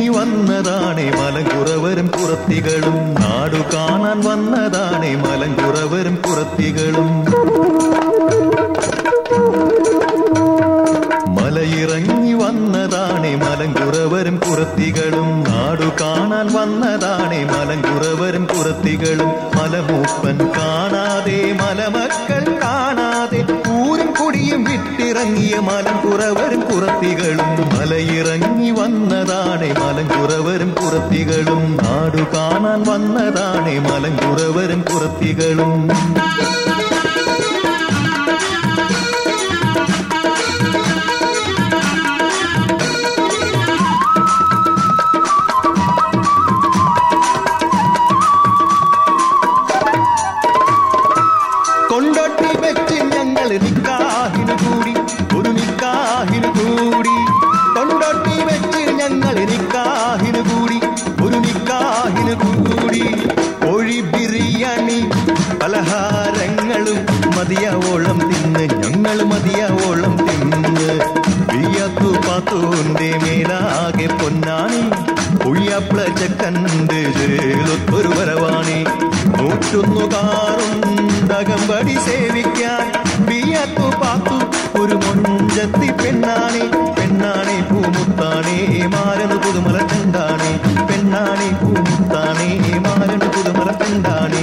വന്നതാണേ മലങ്കുറവരും കുറത്തികളും നാടു കാണാൻ വന്നതാണേ മലങ്കുറവരും കുറത്തികളും മലയിറങ്ങി വന്നതാണേ മലങ്കുറവരും കുറത്തികളും നാടു കാണാൻ വന്നതാണേ മലങ്കുറവരും കുറത്തികളും മലമൂപ്പൻ കാണാതെ മലമക്കൾ കാണാതെ ഊരും കുടിയും വിട്ടിറങ്ങിയ മലങ്കുറവരും കുറത്തികളും മലയിറങ്ങി വന്നതാണേ മലങ്കുറവരും കുറത്തികളും നാടു കാണാൻ വന്നതാണേ മലങ്കുറവരും കുറത്തികളും കൊണ്ടോട്ടി വെച്ച് ഞങ്ങൾ നിക്കാഹിനു കൂടി ഒരു നിക്കാഹിനു കൂടി കൊണ്ടോട്ടി വെച്ച് ഞങ്ങൾ നിക്കാഹിനു കൂടി ഒരു നിക്കാഹിനു കൂടി കോഴി ബിരിയാണി പലഹാരങ്ങളും മതിയാവോളം തിന്ന് ഞങ്ങൾ മതിയാവോളം തിന്ന് ബിയ്യത്തു പാത്തൂന്റെ മേലാകെ പൊന്നാണി ഉയ്യപ്ല ചക്കണ്ട് ഒരു വരവാണി നൂറ്റൊന്നു കാറുണ്ടകമ്പടി സേവിക്കാൻ ബിയ്യത്തു പാത്തു ഒരു മൊഞ്ചത്തി പെണ്ണാണി പെണ്ണാണി പൂമുത്താണി മാരന് പുതുമല പെണ്ടാണി പെണ്ണാണി പൂമുത്താണി മാരന് പുതുമല പെണ്ടാണി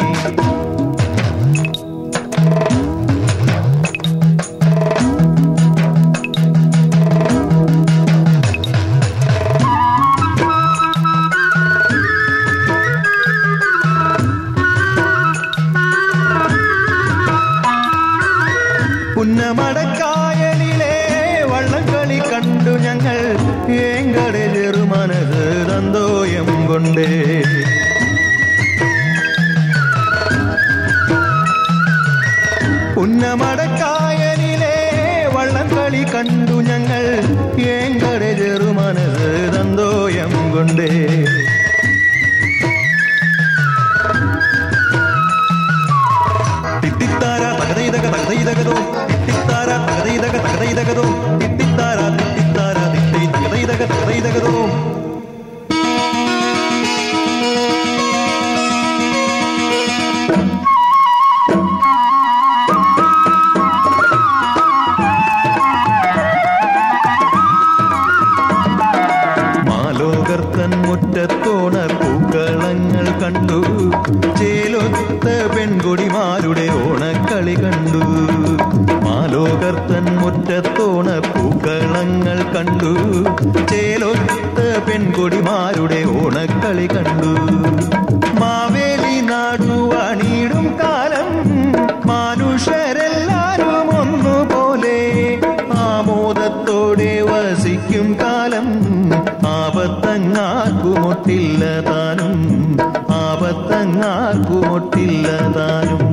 പുന്നമടക്കായലിലെ വള്ളംകളി കണ്ടു ഞങ്ങൾ ഏങ്കടെ ചെറുമനത് തന്തോയം കൊണ്ടേ പുന്നമടക്കായലിലെ വള്ളംകളി കണ്ടു ഞങ്ങൾ ഏങ്കടെ ചെറുമനത് തന്തോയം കൊണ്ടേ തിത്തിത്താര തകതൈതക തകതൈതകതോ തിത്തിത്താര തകതൈതക തകതൈതകതോ തിത്തിത്താര തിത്തിത്താര തിത്തൈ തകതൈതക തകതൈതകതോ മാലോകർത്തൻ മുറ്റത്തോണ പൂക്കളങ്ങൾ കണ്ടു ചേലൊത്ത പെൺകൊടിമാരുടെ ഓണക്കളി കണ്ടു മാലോകർത്തൻ മുറ്റത്തോണ പൂക്കളങ്ങൾ കണ്ടു ചേലൊത്ത പെൺകൊടിമാരുടെ ഓണക്കളി കണ്ടു മാവേലി നാടുവാണിടും കാലം മനുഷ്യരെല്ലാരും ഒന്നുപോലെ ആമോദത്തോടെ വസിക്കും കാലം ആപത്തങ്ങാക്കുമൊട്ടില്ല താനും ആപത്തങ്ങാക്കുമൊട്ടില്ല താനും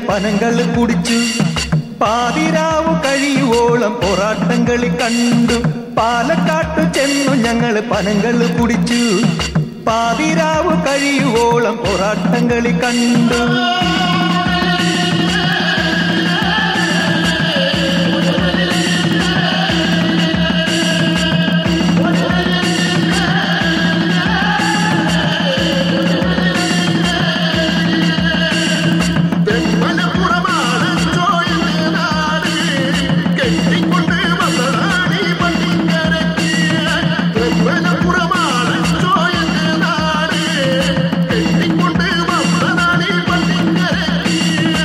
പനങ്ങൾ കുടിച്ചു പാതിരാവ് കഴിയുവോളം പൊറാട്ടം കളി കണ്ടു പാലക്കാട്ടു ചെന്നു ഞങ്ങൾ പനങ്ങൾ കുടിച്ചു പാതിരാവ് കഴിയുവോളം പൊറാട്ടം കളി കണ്ടു തെന്മലപ്പുറമാണ് ചോയന്റെ നാട്. കെട്ടിക്കൊണ്ട് വന്നതാണീ പട്ടിക്കരയ്ക്ക്. തെന്മലപ്പുറമാണ് ചോയന്റെ നാട്. കെട്ടിക്കൊണ്ട് വന്നതാണീ പട്ടിക്കരയ്ക്ക്.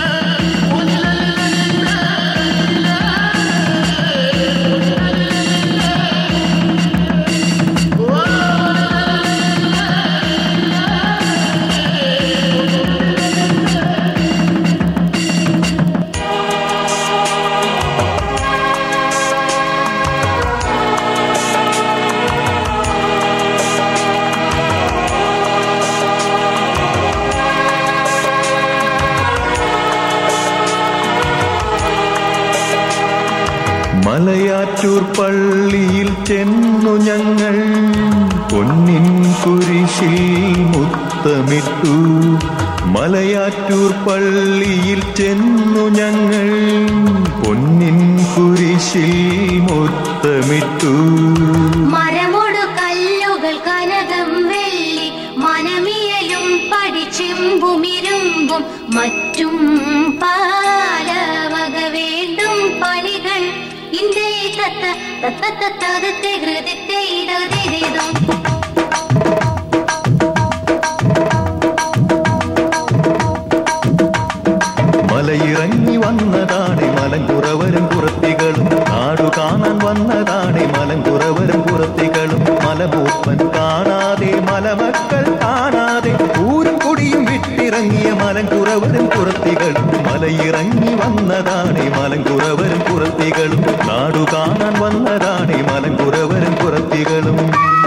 മലയാറ്റൂർ പള്ളിയിൽ ചെന്നു ഞങ്ങൾ പൊന്നിൻ കുരിശിൽ മുത്തമിട്ടു മലയാറ്റൂർ പള്ളിയിൽ ചെന്നു ഞങ്ങൾ പൊന്നിൻ കുരിശിൽ മുത്തമിട്ടു മരമൊടു കല്ലുകൾ കനകം വെള്ളി മനമിയലും പഠിച്ചെമ്പുമിരുമ്പും മറ്റും പാലവക വേണ്ടും പണികൾ ഇന്ത്യ തത്ത തത്ത തത്തത്തെ ഹൃദയത്തെ ഇടതിരിതും മലയിറങ്ങി വന്നതാണ് മലങ്കുറവരും പുറത്തികളും നാടു കാണാൻ വന്നതാണ് മലങ്കുറവരും പുറത്തികളും മലമൂപ്പൻ കാണാതെ മലമക്കൾ കാണാതെ ഊരും കുടിയും വിട്ടിറങ്ങിയ മലങ്കുറവരും പുറത്തികളും മലയിറങ്ങി വന്നതാണ് മലങ്കുറവരും പുറത്തികളും നാടു കാണാൻ വന്നതാണ് മലങ്കുറവരും പുറത്തികളും